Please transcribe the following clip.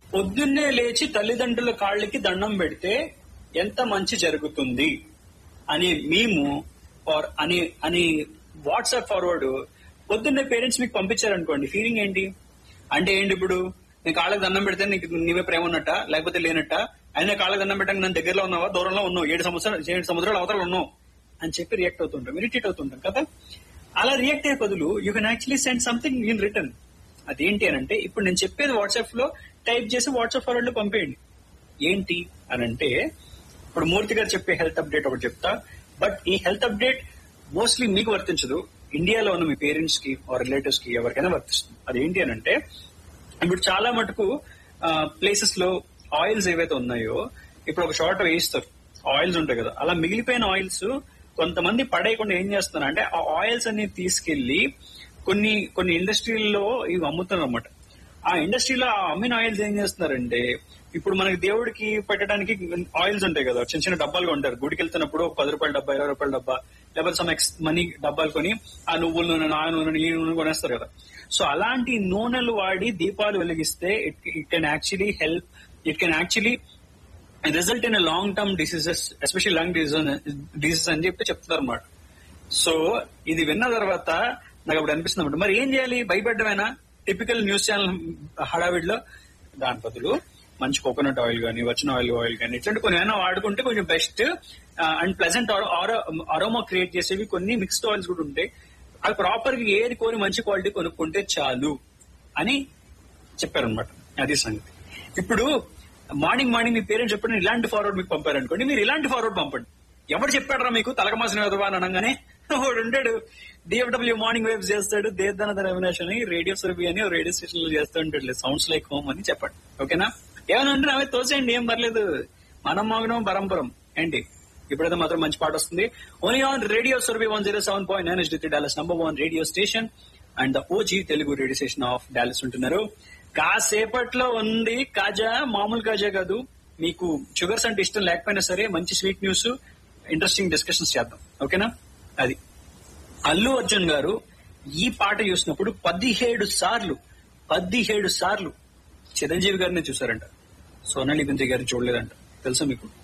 పొద్దున్నే లేచి తల్లిదండ్రుల కాళ్ళకి దండం పెడితే ఎంత మంచి జరుగుతుంది అనే మేము ఆర్ అని అని వాట్సాప్ ఫార్వర్డ్ పొద్దున్నే పేరెంట్స్ మీకు పంపించారనుకోండి ఫీలింగ్ ఏంటి అంటే ఏంటి ఇప్పుడు నీ కాళ్ళకి దండం పెడితే నీకు నీవే ప్రేమ ఉన్నట్ట లేకపోతే లేనట్ట అయినా కాళ్ళకి దండం పెట్టడానికి నన్ను దగ్గరలో ఉన్నావా దూరంలో ఉన్నావు ఏడు సంవత్సరాలు ఏడు సముద్రాలు అవతల ఉన్నావు అని చెప్పి రియాక్ట్ అవుతుంటాం ఇరిటేట్ అవుతుంటాం కదా అలా రియాక్ట్ అయ్యే బదులు you can actually send something in return అదేంటి అని అంటే ఇప్పుడు నేను చెప్పేది వాట్సాప్ లో టైప్ చేసి వాట్సాప్ ఫార్వర్డ్ లో పంపేయండి ఏంటి అని అంటే ఇప్పుడు మూర్తి గారు చెప్పే హెల్త్ అప్డేట్ ఒకటి చెప్తా బట్ ఈ హెల్త్ అప్డేట్ మోస్ట్లీ మీకు వర్తించదు ఇండియాలో ఉన్న మీ పేరెంట్స్ కి ఆర్ రిలేటివ్స్ కి ఎవరికైనా వర్తిస్తుంది అదేంటి అని అంటే ఇప్పుడు చాలా మటుకు ప్లేసెస్ లో ఆయిల్స్ ఏవైతే ఉన్నాయో ఇప్పుడు ఒక షార్ట్ వేయిస్తారు ఆయిల్స్ ఉంటాయి కదా అలా మిగిలిపోయిన ఆయిల్స్ కొంతమంది పడేయకుండా ఏం చేస్తున్నారు అంటే ఆ ఆయిల్స్ అన్ని తీసుకెళ్లి కొన్ని కొన్ని ఇండస్ట్రీల్లో ఇవి అమ్ముతున్నారు అనమాట ఆ ఇండస్ట్రీలో ఆ అమ్మిన ఆయిల్స్ ఏం చేస్తున్నారంటే ఇప్పుడు మనకి దేవుడికి పెట్టడానికి ఆయిల్స్ ఉంటాయి కదా చిన్న చిన్న డబ్బాలుగా ఉంటారు గుడికి వెళ్తున్నప్పుడు ఒక పది రూపాయల డబ్బా ఇరవై రూపాయల డబ్బా లేకపోతే సమ్ ఎక్స్ మనీ డబ్బాలు కొని ఆ నువ్వుల నూనె ఆ నూనె ఈ నూనె కొనేస్తారు కదా సో అలాంటి నూనెలు వాడి దీపాలు వెలిగిస్తే it it can actually help it can actually result in long term diseases especially lung diseases అని చెప్పి చెప్తున్నారు అనమాట సో ఇది విన్న తర్వాత నాకు అప్పుడు అనిపిస్తుంది అన్నమాట. మరి ఏం చేయాలి భయపడ్డమేనా టిపికల్ న్యూస్ ఛానల్ హడావిడిలో దాని బదులు మంచి కోకోనట్ ఆయిల్ కానీ వచ్చిన ఆయిల్ ఆయిల్ కానీ ఇట్లాంటి కొన్ని ఏమైనా వాడుకుంటే కొంచెం best and pleasant aroma create చేసేవి కొన్ని మిక్స్డ్ ఆయిల్స్ కూడా ఉంటాయి అది ప్రాపర్ గా ఏది కొని మంచి క్వాలిటీ కొనుక్కుంటే చాలు అని చెప్పారనమాట అది సంగతి ఇప్పుడు మార్నింగ్ మార్నింగ్ మీ పేరెంట్స్ చెప్పండి ఇలాంటి ఫార్వర్డ్ మీకు పంపారనుకోండి మీరు ఇలాంటి ఫార్వర్డ్ పంపండి ఎవరు చెప్పాడరా మీకు తలకమాసిన విధవా అని అనగానే వాడు ఉంటాడు డిఎఫ్డబ్ల్యూ మార్నింగ్ వేవ్స్ చేస్తాడు దేర్దనదర్ అవినాష్ అని రేడియో సురభి అని రేడియో స్టేషన్ లో చేస్తూ ఉంటాడు సౌండ్స్ లైక్ హోమ్ అని చెప్పండి ఓకేనా ఏమైనా ఉంటే నావే తోసేయండి ఏం పర్లేదు మనం మోగనం పరంపరం ఏంటి ఇప్పుడైతే మాత్రం మంచి పాట వస్తుంది only on radio Surabhi one zero seven point nine SD Dallas number one radio station and the OG Telugu radio station of Dallas ఉంటున్నారు కాసేపట్లో ఉంది కాజా మామూలు కాజా కాదు మీకు షుగర్స్ అంటే ఇష్టం లేకపోయినా సరే మంచి స్వీట్ న్యూస్ ఇంట్రెస్టింగ్ డిస్కషన్స్ చేద్దాం ఓకేనా అది అల్లు అర్జున్ గారు ఈ పాట చూసినప్పుడు పదిహేడు సార్లు పదిహేడు సార్లు చిరంజీవి గారిని చూసారంట సోనాలి బింద్రి గారిని చూడలేదంట తెలుసా మీకు